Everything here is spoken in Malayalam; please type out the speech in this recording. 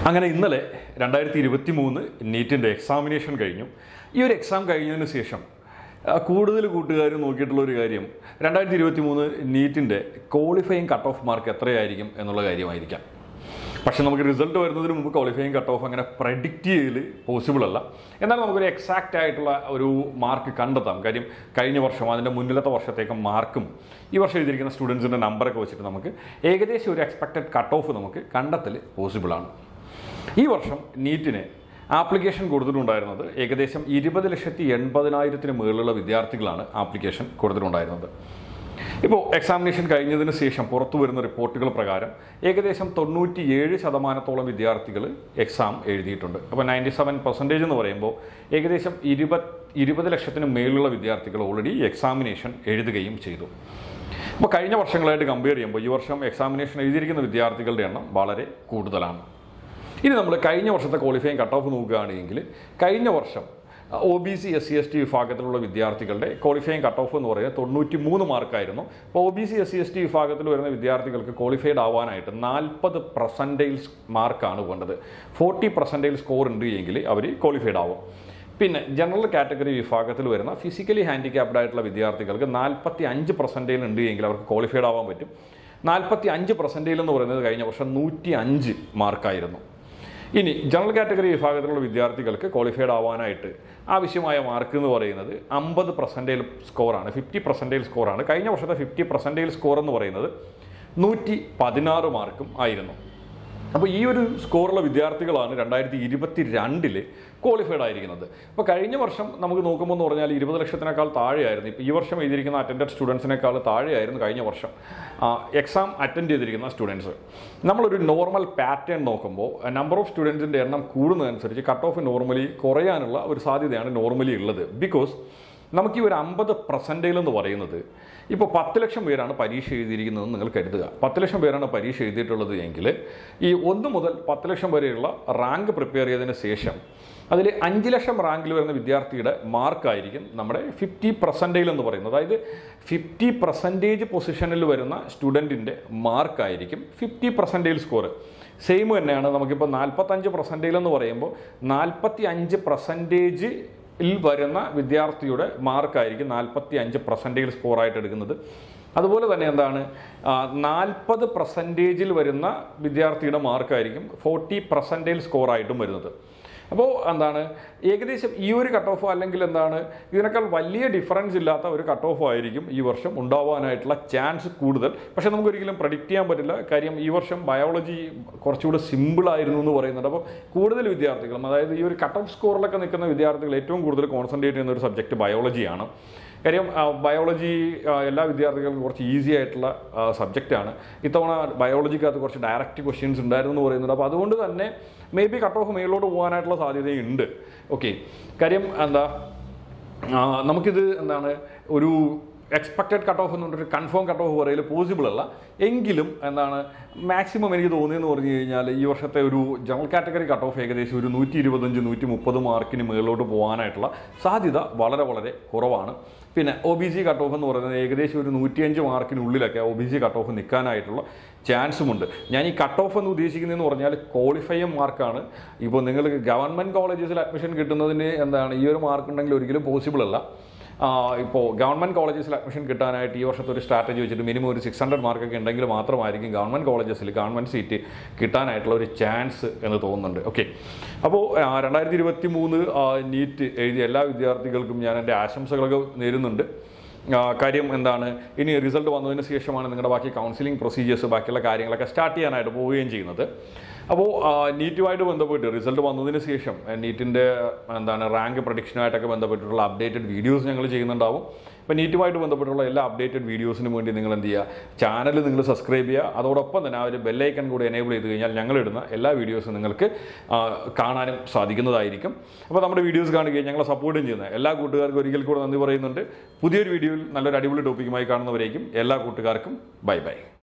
അങ്ങനെ ഇന്നലെ രണ്ടായിരത്തി ഇരുപത്തി മൂന്ന് നീറ്റിൻ്റെ എക്സാമിനേഷൻ കഴിഞ്ഞു ഈ ഒരു എക്സാം കഴിഞ്ഞതിന് ശേഷം ആ, കൂടുതൽ കൂട്ടുകാർ നോക്കിയിട്ടുള്ള ഒരു കാര്യം രണ്ടായിരത്തി ഇരുപത്തി മൂന്ന് നീറ്റിൻ്റെ ക്വാളിഫയിങ് കട്ട് ഓഫ് മാർക്ക് എത്രയായിരിക്കും എന്നുള്ള കാര്യമായിരിക്കാം പക്ഷെ നമുക്ക് റിസൾട്ട് വരുന്നതിന് മുമ്പ് ക്വാളിഫയിങ് കട്ട് ഓഫ് അങ്ങനെ പ്രഡിക്റ്റ് ചെയ്യൽ പോസിബിൾ അല്ല എന്നാൽ നമുക്കൊരു എക്സാക്റ്റ് ആയിട്ടുള്ള ഒരു മാർക്ക് കണ്ടെത്താം കാര്യം കഴിഞ്ഞ വർഷം അതിൻ്റെ മുന്നിലത്തെ വർഷത്തേക്ക് മാർക്കും ഈ വർഷം എഴുതിയിരിക്കുന്ന സ്റ്റുഡൻസിൻ്റെ നമ്പറൊക്കെ വെച്ചിട്ട് നമുക്ക് ഏകദേശം ഒരു എക്സ്പെക്റ്റഡ് കട്ട് ഓഫ് നമുക്ക് കണ്ടെത്തൽ പോസിബിളാണ് ഈ വർഷം നീറ്റിന് ആപ്ലിക്കേഷൻ കൊടുത്തിട്ടുണ്ടായിരുന്നത് ഏകദേശം ഇരുപത് ലക്ഷത്തി എൺപതിനായിരത്തിന് മുകളിലുള്ള വിദ്യാർത്ഥികളാണ് ആപ്ലിക്കേഷൻ കൊടുത്തിട്ടുണ്ടായിരുന്നത് ഇപ്പോൾ എക്സാമിനേഷൻ കഴിഞ്ഞതിന് ശേഷം പുറത്തു വരുന്ന റിപ്പോർട്ടുകൾ പ്രകാരം ഏകദേശം തൊണ്ണൂറ്റിയേഴ് ശതമാനത്തോളം വിദ്യാർത്ഥികൾ എക്സാം എഴുതിയിട്ടുണ്ട് അപ്പോൾ നയൻറ്റി സെവൻ പെർസെൻറ്റേജ് എന്ന് പറയുമ്പോൾ ഏകദേശം ഇരുപത് ഇരുപത് ലക്ഷത്തിന് മേലുള്ള വിദ്യാർത്ഥികൾ ഓൾറെഡി എക്സാമിനേഷൻ എഴുതുകയും ചെയ്തു അപ്പോൾ കഴിഞ്ഞ വർഷങ്ങളായിട്ട് കമ്പയർ ചെയ്യുമ്പോൾ ഈ വർഷം എക്സാമിനേഷൻ എഴുതിയിരിക്കുന്ന വിദ്യാർത്ഥികളുടെ എണ്ണം വളരെ കൂടുതലാണ് ഇനി നമ്മൾ കഴിഞ്ഞ വർഷത്തെ ക്വാളിഫയിങ് കട്ട് ഓഫ് നോക്കുകയാണെങ്കിൽ കഴിഞ്ഞ വർഷം O B C S C S T വിഭാഗത്തിലുള്ള വിദ്യാർത്ഥികളുടെ ക്വാളിഫയിങ് കട്ട് ഓഫ് എന്ന് പറയുന്നത് തൊണ്ണൂറ്റി മൂന്ന് മാർക്കായിരുന്നു അപ്പോൾ O B C S C S T വിഭാഗത്തിൽ വരുന്ന വിദ്യാർത്ഥികൾക്ക് ക്വാളിഫൈഡ് ആവാനായിട്ട് നാൽപ്പത് പെർസെൻറ്റേജ് മാർക്കാണ് വേണ്ടത് ഫോർട്ടി പെർസെൻറ്റേജ് സ്കോർ ഉണ്ട് എങ്കിൽ അവർ ക്വാളിഫൈഡ് ആവും പിന്നെ ജനറൽ കാറ്റഗറി വിഭാഗത്തിൽ വരുന്ന ഫിസിക്കലി ഹാൻഡിക്യാപ്ഡ് ആയിട്ടുള്ള വിദ്യാർത്ഥികൾക്ക് നാൽപ്പത്തി അഞ്ച് പെർസെൻറ്റേജ് ഉണ്ട് എങ്കിൽ അവർക്ക് ക്വാളിഫൈഡ് ആവാൻ പറ്റും നാൽപ്പത്തി അഞ്ച് പെർസെൻറ്റേജ് എന്ന് പറയുന്നത് കഴിഞ്ഞ വർഷം നൂറ്റി അഞ്ച് മാർക്കായിരുന്നു ഇനി ജനറൽ കാറ്റഗറി വിഭാഗത്തിലുള്ള വിദ്യാർത്ഥികൾക്ക് ക്വാളിഫൈഡ് ആവാനായിട്ട് ആവശ്യമായ മാർക്ക് എന്ന് പറയുന്നത് അമ്പത് പെർസെൻറ്റേജ് സ്കോറാണ് ഫിഫ്റ്റി പെർസെൻറ്റേജ് സ്കോറാണ് കഴിഞ്ഞ വർഷത്തെ ഫിഫ്റ്റി പെർസെൻറ്റേജ് സ്കോർ എന്ന് പറയുന്നത് നൂറ്റി പതിനാറ് മാർക്കും ആയിരുന്നു അപ്പോൾ ഈ ഒരു സ്കോറുള്ള വിദ്യാർത്ഥികളാണ് രണ്ടായിരത്തി ഇരുപത്തി രണ്ടില് ക്വാളിഫൈഡ് ആയിരിക്കുന്നത് അപ്പോൾ കഴിഞ്ഞ വർഷം നമുക്ക് നോക്കുമ്പോൾ എന്ന് പറഞ്ഞാൽ ഇരുപത് ലക്ഷത്തിനേക്കാൾ താഴെയായിരുന്നു ഇപ്പോൾ ഈ വർഷം എഴുതിയിരിക്കുന്ന അറ്റൻഡഡ് സ്റ്റുഡൻസിനേക്കാൾ താഴെയായിരുന്നു കഴിഞ്ഞ വർഷം എക്സാം അറ്റൻഡ് ചെയ്തിരിക്കുന്ന സ്റ്റുഡൻസ് നമ്മളൊരു നോർമൽ പാറ്റേൺ നോക്കുമ്പോൾ നമ്പർ ഓഫ് സ്റ്റുഡൻസിൻ്റെ എണ്ണം കൂടുന്നതനുസരിച്ച് കട്ട് ഓഫ് നോർമലി കുറയാനുള്ള ഒരു സാധ്യതയാണ് നോർമലി ഉള്ളത് ബിക്കോസ് നമുക്ക് ഈ ഒരു അമ്പത് പെർസെൻറ്റേജ് എന്ന് പറയുന്നത് ഇപ്പോൾ പത്ത് ലക്ഷം പേരാണ് പരീക്ഷ എഴുതിയിരിക്കുന്നതെന്ന് നിങ്ങൾ കരുതുക പത്ത് ലക്ഷം പേരാണ് പരീക്ഷ എഴുതിയിട്ടുള്ളത് എങ്കിൽ ഈ ഒന്ന് മുതൽ പത്ത് ലക്ഷം വരെയുള്ള റാങ്ക് പ്രിപ്പയർ ചെയ്തതിന് ശേഷം അതിൽ അഞ്ച് ലക്ഷം റാങ്കിൽ വരുന്ന വിദ്യാർത്ഥിയുടെ മാർക്കായിരിക്കും നമ്മുടെ ഫിഫ്റ്റി പെർസെൻറ്റേജ് എന്ന് പറയുന്നത് അതായത് ഫിഫ്റ്റി പെർസെൻറ്റേജ് പൊസിഷനിൽ വരുന്ന സ്റ്റുഡൻറ്റിൻ്റെ മാർക്കായിരിക്കും ഫിഫ്റ്റി പെർസെൻറ്റേജ് സ്കോർ സെയിം തന്നെയാണ് നമുക്കിപ്പോൾ നാൽപ്പത്തഞ്ച് പെർസെൻറ്റേജ് എന്ന് പറയുമ്പോൾ നാൽപ്പത്തി അഞ്ച് പെർസെൻറ്റേജ് ിൽ വരുന്ന വിദ്യാർത്ഥിയുടെ മാർക്കായിരിക്കും നാൽപ്പത്തി അഞ്ച് പെർസെൻറ്റേജ് സ്കോറായിട്ട് എടുക്കുന്നത് അതുപോലെ തന്നെ എന്താണ് നാൽപ്പത് പെർസെൻറ്റേജിൽ വരുന്ന വിദ്യാർത്ഥിയുടെ മാർക്കായിരിക്കും ഫോർട്ടി പെർസെൻറ്റേജ് സ്കോറായിട്ടും വരുന്നത് അപ്പോൾ എന്താണ് ഏകദേശം ഈ ഒരു കട്ട് ഓഫ് അല്ലെങ്കിൽ എന്താണ് ഇതിനേക്കാൾ വലിയ ഡിഫറൻസ് ഇല്ലാത്ത ഒരു കട്ട് ഓഫ് ആയിരിക്കും ഈ വർഷം ഉണ്ടാവാനായിട്ടുള്ള ചാൻസ് കൂടുതൽ പക്ഷേ നമുക്ക് ഒരിക്കലും പ്രഡിക്റ്റ് ചെയ്യാൻ പറ്റില്ല കാര്യം ഈ വർഷം ബയോളജി കുറച്ചുകൂടെ സിമ്പിൾ ആയിരുന്നു എന്ന് പറയുന്നുണ്ട് അപ്പോൾ കൂടുതൽ വിദ്യാർത്ഥികളും അതായത് ഈ ഒരു കട്ട് ഓഫ് സ്കോറിലൊക്കെ നിൽക്കുന്ന വിദ്യാർത്ഥികൾ ഏറ്റവും കൂടുതൽ കോൺസെൻട്രേറ്റ് ചെയ്യുന്ന ഒരു സബ്ജക്റ്റ് ബയോളജിയാണ് കാര്യം ബയോളജി എല്ലാ വിദ്യാർത്ഥികൾക്കും കുറച്ച് ഈസി ആയിട്ടുള്ള സബ്ജക്റ്റാണ് ഇത്തവണ ബയോളജിക്കകത്ത് കുറച്ച് ഡയറക്റ്റ് ക്വസ്റ്റ്യൻസ് ഉണ്ടായിരുന്നു എന്ന് പറയുന്നുണ്ട് അപ്പോൾ അതുകൊണ്ട് തന്നെ മേ ബി കട്ട് ഓഫ് മേളിലോട്ട് പോകാനായിട്ടുള്ള സാധ്യതയുണ്ട് ഓക്കെ കാര്യം എന്താ ആ, നമുക്കിത് എന്താണ് ഒരു എക്സ്പെക്റ്റഡ് കട്ട് ഓഫ് എന്ന് പറഞ്ഞൊരു കൺഫേം കട്ട് ഓഫ് പറയൽ പോസിബിൾ അല്ല എങ്കിലും എന്താണ് മാക്സിമം എനിക്ക് തോന്നിയെന്ന് പറഞ്ഞു കഴിഞ്ഞാൽ ഈ വർഷത്തെ ഒരു ജനറൽ കാറ്റഗറി കട്ട് ഓഫ് ഏകദേശം ഒരു നൂറ്റി ഇരുപത്തഞ്ച് നൂറ്റി മുപ്പത് മാർക്കിന് മുകളിലോട്ട് പോകാനായിട്ടുള്ള സാധ്യത വളരെ വളരെ കുറവാണ് പിന്നെ O B C cut off എന്ന് പറയുന്നത് ഏകദേശം ഒരു നൂറ്റിയഞ്ച് മാർക്കിനുള്ളിലൊക്കെ O B C cut off നിൽക്കാനായിട്ടുള്ള ചാൻസുമുണ്ട് ഞാൻ ഈ കട്ട് ഓഫ് എന്ന് ഉദ്ദേശിക്കുന്നതെന്ന് പറഞ്ഞാൽ ക്വാളിഫൈയും മാർക്കാണ് ഇപ്പോൾ നിങ്ങൾക്ക് ഗവൺമെൻറ് കോളേജസിൽ അഡ്മിഷൻ കിട്ടുന്നതിന് എന്താണ് ഈ ഒരു മാർക്ക് ഉണ്ടെങ്കിൽ ഒരിക്കലും പോസിബിൾ അല്ല ഇപ്പോൾ ഗവൺമെൻറ് കോളേജസിൽ അഡ്മിഷൻ കിട്ടാനായിട്ട് ഈ വർഷത്തെ ഒരു സ്ട്രാറ്റജി വെച്ചിട്ട് മിനിമം ഒരു സിക്സ് ഹൺഡ്രഡ് മാർക്കൊക്കെ ഉണ്ടെങ്കിൽ മാത്രമായിരിക്കും ഗവൺമെൻറ് കോളേജസിൽ ഗവൺമെൻറ് സീറ്റ് കിട്ടാനായിട്ടുള്ള ഒരു ചാൻസ് എന്ന് തോന്നുന്നുണ്ട് ഓക്കെ അപ്പോൾ രണ്ടായിരത്തി ഇരുപത്തി മൂന്ന് നീറ്റ് എഴുതിയ എല്ലാ വിദ്യാർത്ഥികൾക്കും ഞാൻ എൻ്റെ ആശംസകളൊക്കെ നേരുന്നുണ്ട് ആ, കാര്യം എന്താണ് ഇനി റിസൾട്ട് വന്നതിന് ശേഷമാണ് നിങ്ങളുടെ ബാക്കി കൗൺസിലിംഗ് പ്രൊസീജിയേഴ്സ് ബാക്കിയുള്ള കാര്യങ്ങളൊക്കെ സ്റ്റാർട്ട് ചെയ്യാനായിട്ട് പോവുകയും ചെയ്യുന്നത് അപ്പോൾ നീറ്റുമായിട്ട് ബന്ധപ്പെട്ട് റിസൾട്ട് വന്നതിന് ശേഷം നീറ്റിൻ്റെ എന്താണ് റാങ്ക് പ്രഡിക്ഷനുമായിട്ടൊക്കെ ബന്ധപ്പെട്ടിട്ടുള്ള അപ്ഡേറ്റഡ് വീഡിയോസ് ഞങ്ങൾ ചെയ്യുന്നുണ്ടാവും അപ്പോൾ നീറ്റുമായിട്ട് ബന്ധപ്പെട്ടുള്ള എല്ലാ അപ്ഡേറ്റഡ് വീഡിയോസിനും വേണ്ടി നിങ്ങൾ എന്ത് ചെയ്യുക ചാനൽ നിങ്ങൾ സബ്സ്ക്രൈബ് ചെയ്യുക അതോടൊപ്പം തന്നെ ആ ഒരു ബെല്ലൈക്കൺ കൂടി എനേബിൾ ചെയ്ത് കഴിഞ്ഞാൽ ഞങ്ങളിടുന്ന എല്ലാ വീഡിയോസും നിങ്ങൾക്ക് ആ, കാണാനും സാധിക്കുന്നതായിരിക്കും അപ്പോൾ നമ്മുടെ വീഡിയോസ് കാണുകയും ഞങ്ങളെ സപ്പോർട്ടും ചെയ്യുന്ന എല്ലാ കൂട്ടുകാർക്കും ഒരിക്കൽ കൂടെ നന്ദി പറയുന്നുണ്ട് പുതിയൊരു വീഡിയോയിൽ നല്ലൊരു അടിപൊളി ടോപ്പിക്കുമായി കാണുന്നവരേക്കും എല്ലാ കൂട്ടുകാർക്കും ബൈ ബൈ